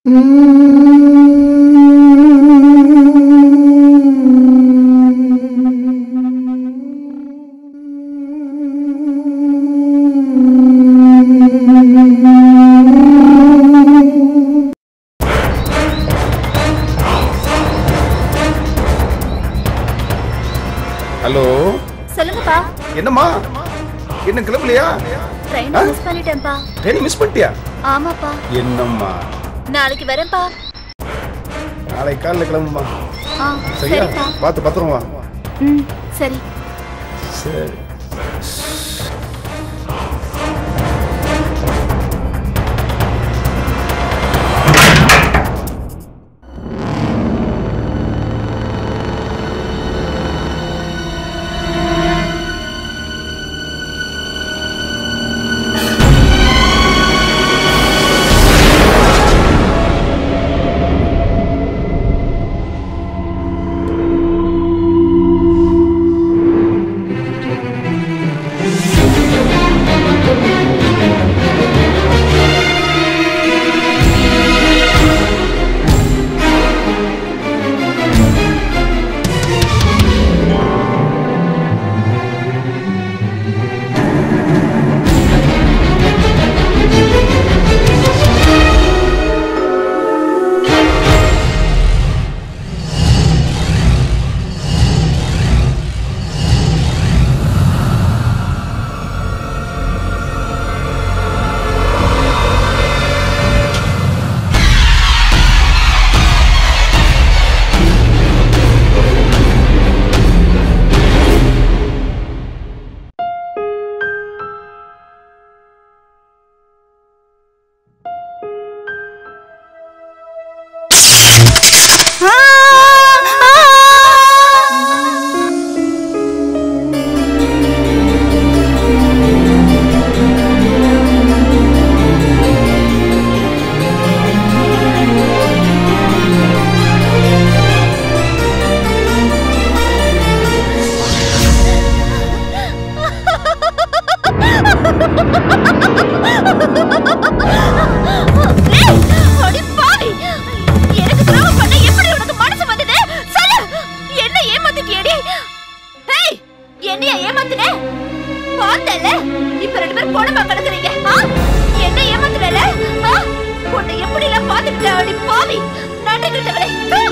Hello சொல்லுங்கப்பா என்னம்மா என்ன கிளம்பலையா ட்ரெயின் ஆ? மிஸ் பண்ணிட்டேன்ப்பா ட்ரெயின் மிஸ் பண்ணிட்டியா ஆமாப்பா என்னம்மா நாளைக்கு வரேன்ப்பா நாளைக்கு காலைல கிளம்புமா ஆ சரியா சரிப்பா பார்த்து பத்திரம் வா ம் சரி சரி ஏய், அடி பாவி! எனக்கு துரோகம் பண்ண எப்படி உனக்கு மனசு வந்தது? சொல்லு! என்ன ஏமாத்திட்டியேடி? ஏய், என்னையா ஏமாத்துன? பார்த்தேல்ல? இப்ப ரெண்டு பேரும் பொணமா கிடக்குறீங்க. ஆ? என்ன ஏமாத்துனல? ஆ? உன்னை எப்படிலாம் பார்த்துக்கிட்ட, அடி பாவி! நன்றி கெட்டவளே.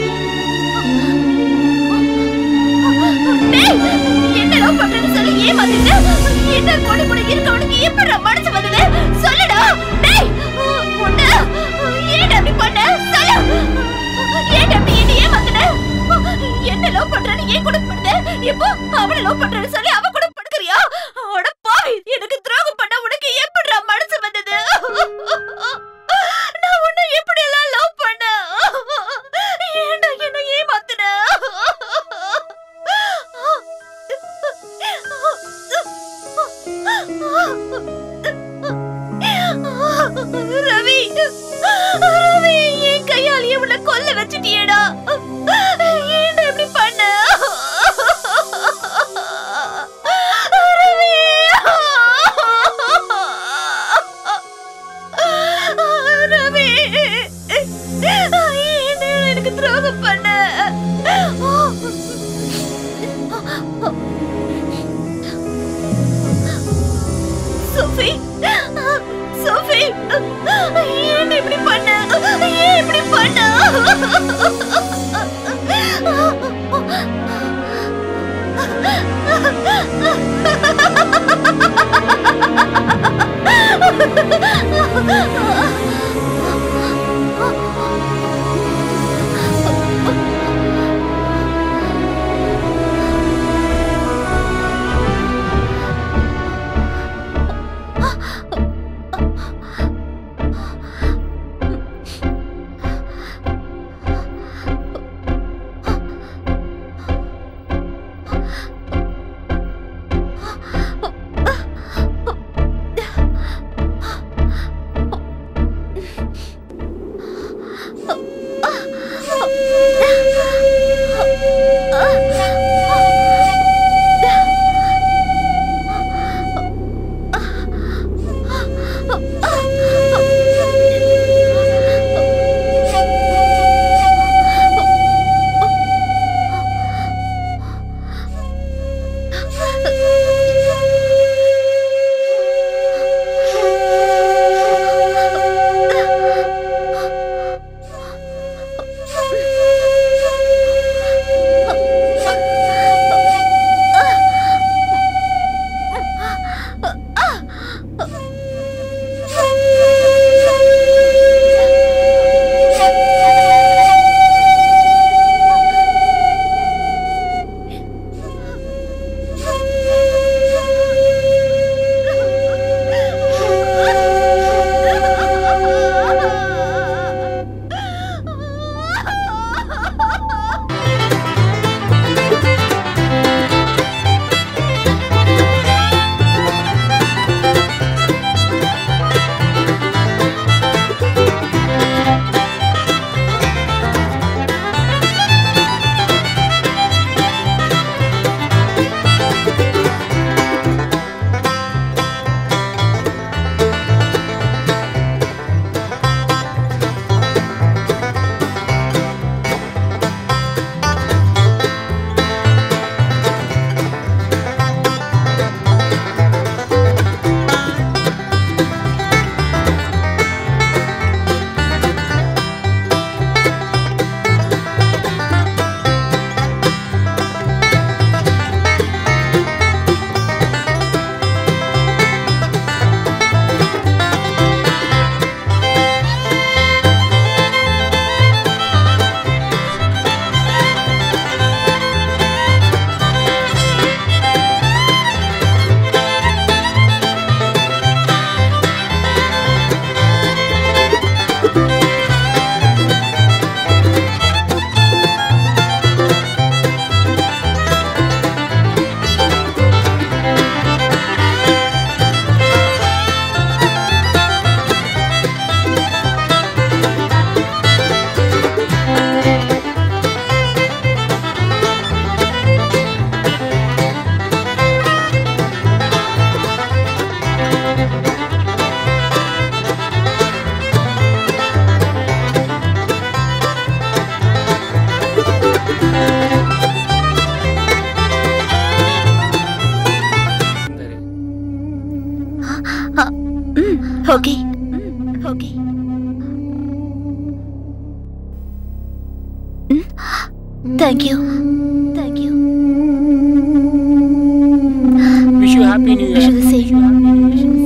டேய், என்ன love பண்றேன்னு சொல்லி ஏமாத்திட்ட? என்ன பொண்ணு கூட இருக்க உனக்கு எப்படிடா மனசு வந்தது? சொல்லுடா டேய் உன்னை ஏன்டா இப்படி பண்ண? சொல்லு. ஏன்டா இப்படி என்னை ஏமாத்துன? என்ன love பண்றேன்னு என் கூட படுத்த? இப்போ அவளை love பண்றேன்னு சொல்லி அவ கூட படுக்கறியா? அட பாவி, எனக்கு துரோகம் பண்ண உனக்கு எப்படிடா மனசு வந்தது? நான் உன்னை எப்படியெல்லாம் love பண்ணேன்? ஏன்டா என்னை ஏமாத்துன? ரவி ரவி என் கையாலேயே உன்னை கொல்ல வச்சிட்டியேடா ஏன்டா இப்படி பண்ண ரவி ரவி ஏன்டா எனக்கு துரோகம் பண்ண சோஃபி சோஃபி ஏன் இப்படி பண்ண ஏன் இப்படி பண்ண okay okay thank you thank you wish you happy new wish year the same